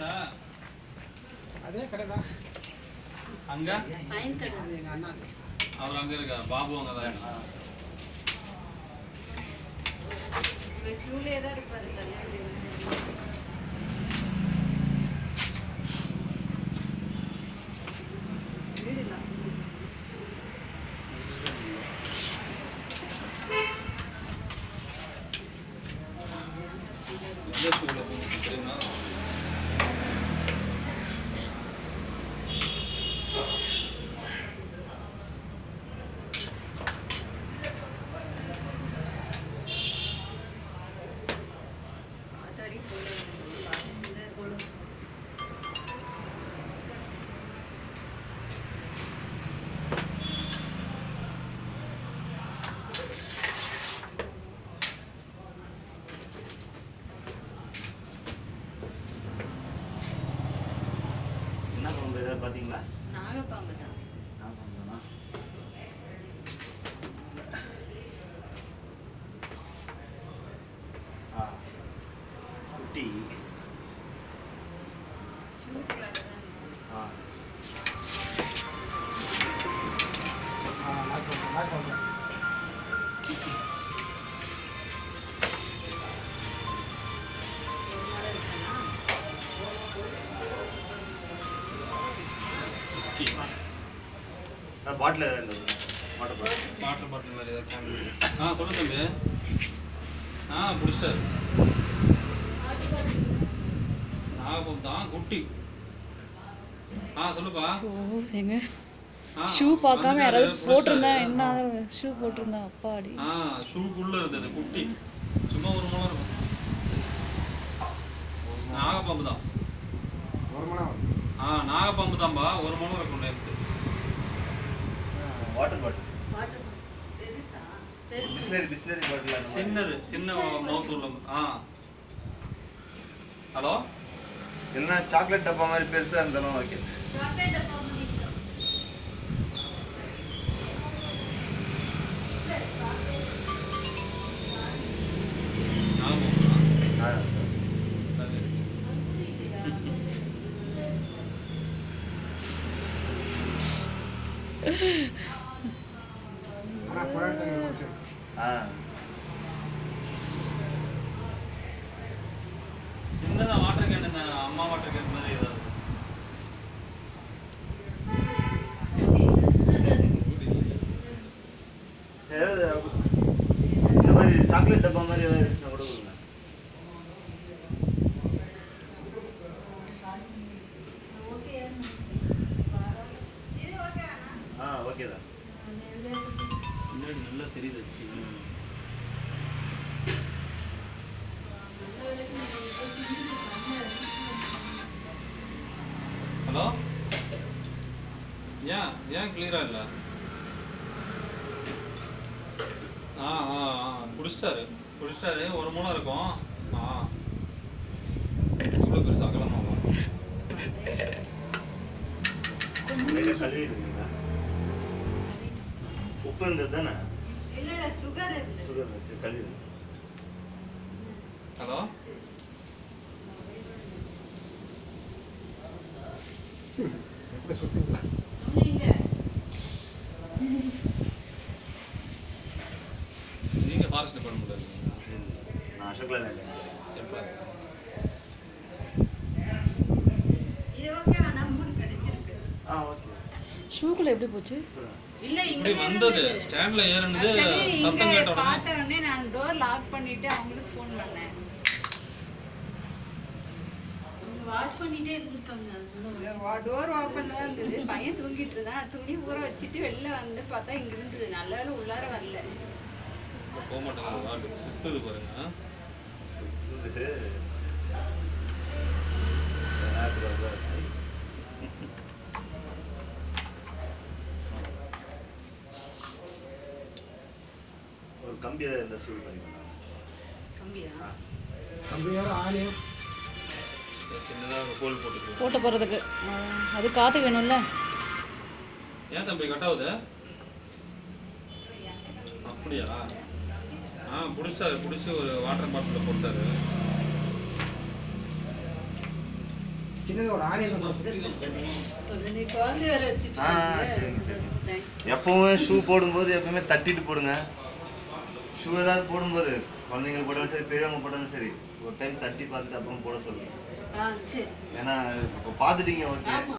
ஆச்சா அதே கடை தான் அங்க ஃபைன் கடை அது எங்கள் அண்ணா அவர் அங்க இருக்கா பாபு அங்க தான் இவர் ஷூலே தான் இருப்பாரு தள்ளாடி வீடுலாம் எந்த ஸ்கூல்ல போகணும் தெரியுமா ஆத்தாரி போல பார்த்துட்டு போல என்ன குழம்பு ஏதாவது பார்த்தீங்களா நாகப்பாம்பு தான் நான் குழம்புனா ஆ குட்டி ஷூ கலர் தான் இருக்கும். ஆ ஆ நாக்கு நாக்கு ஒரு நாள் இருக்கானா குச்சி பாட்டில் இந்த வாட்டர் பாட்டில் வாட்டர் பாட்டில் மாதிரி ஏதாவது காமி ஆ சொல்லு தம்பி ஆ பிடிச்சிட்டாரு நாகப்பம் தான் குட்டி ஆ சொல்லுப்பா ஓ எங்க ஆ, ஷூ பார்க்காம வந்துட்டாரு, யாராவது பிடிச்சிட்டாரு. போட்டிருந்தா என்ன ஷூ போட்டிருந்தா அப்பாடி ஆ ஷூக்குள்ள இருந்தது குட்டி சும்மா ஒரு முளம் இருக்கும் நாகப்பாம்பு தான் ஒரு மணி நேரம் ஆ நாகப்பாம்பு தான்பா ஒரு முளம் இருக்கும் நேரத்து வாட்டர் பாட்டில் வாட்டர் பெருசா பெருசு பிஸ்லரி பிஸ்லரி பாட்டில் அந்த மாதிரி. சின்னது சின்ன மவுத் உள்ள ஆ ஹலோ இல்லைன்னா சாக்லேட் டப்பா மாதிரி பெருசாக இருந்தாலும் ஓகே சாக்லேட் டப்பா பண்ணிக்கலாம் நாகப்பாம்பு தான் ஆ அது. ஆனால் குழந்தை மட்டும் ஆ சின்னதா வாட்டர் கேன் இந்த அம்மா வாட்டர் கேன் மாதிரி ஏதாவது ஏதாவது இந்த மாதிரி சாக்லேட் டப்பா மாதிரி ஏதாவது இருந்துச்சுன்னா கூட கொடுங்க ஆ ஓகே தான் முன்னாடி நல்லா தெரியுது சி. ஹலோ ஏன் ஏன் கிளியரா இல்ல ஆ ஆ ஆ பிடிச்சிட்டாரு பிடிச்சிட்டாரு ஒரு மூலம் இருக்கும் ஆ இவ்வளோ பெருசு அகலமாவா லைட்டாக கழுவிட்டு இருக்கீங்களா உப்பு இருந்தது தானே இல்லடா சுகர் இருக்கு சுகர் சரி கழுவி ஹலோ எப்படி சுற்றிங்களா நீங்க நீங்க ஃபாரஸ்ட் டிபார்ட்மெண்ட்ல இருக்கீங்களா நான் அசோக்ல இல்லை எப்போ இது ஓகே ஆனா மூணு கிடைச்சிருக்கு ஆ ஓகே ஷூக்குள்ள எப்படி போச்சு இல்ல இங்க இப்படி வந்தது ஸ்டாண்ட்ல ஏறினது சத்தம் கேட்ட உடனே பார்த்த உடனே நான் டோர் லாக் பண்ணிட்டு அவங்களுக்கு ஃபோன் பண்ணேன் வாட்ச் பண்ணிட்டே இருந்திருக்காங்க டோர் ஓப்பன்ல தான் இருந்தது பையன் தூங்கிட்டு இருந்தான் துணி ஊற வச்சுட்டு வெளில வந்து பார்த்தா இங்க இருந்தது நல்ல வேளை உள்ளார வரல போக மாட்டேங்குது வார்டு சுத்துது பாருங்க சுத்துது நேரத்தில் வந்து ஒரு கம்பி இந்த சூடு பண்ணிக்கலாம் கம்பியா கம்பியாரும் ஆணியும் சின்னதா ஒரு கோல் போட்டுக்கலாம் போட்ட போறதுக்கு ஆ, அது காத்து வேணும்ல ஏன் தம்பி கட் ஆகுது அப்படியா ஆ பிடிச்சாரு பிடிச்சி ஒரு வாட்டர் பாட்டிலில் போட்டாரு சின்னதாக ஒரு ஆணியம் தான் நீ குழந்தை வேற வச்சுட்டு ஆ இருக்கியே. சரிங்க சரிங்க Thanks. எப்பவுமே ஷூ போடும்போது எப்பவுமே தட்டிட்டு போடுங்க ஷூ ஏதாவது போடும்போது குழந்தைங்க போட்டாலும் சரி பெரியவங்க போட்டாலும் சரி ஒரு டைம் தட்டி பார்த்துட்டு அப்புறம் போட சொல்லுங்க ஆ சரி ஏன்னா இப்போ பார்த்துட்டீங்க ஓகே ஆமா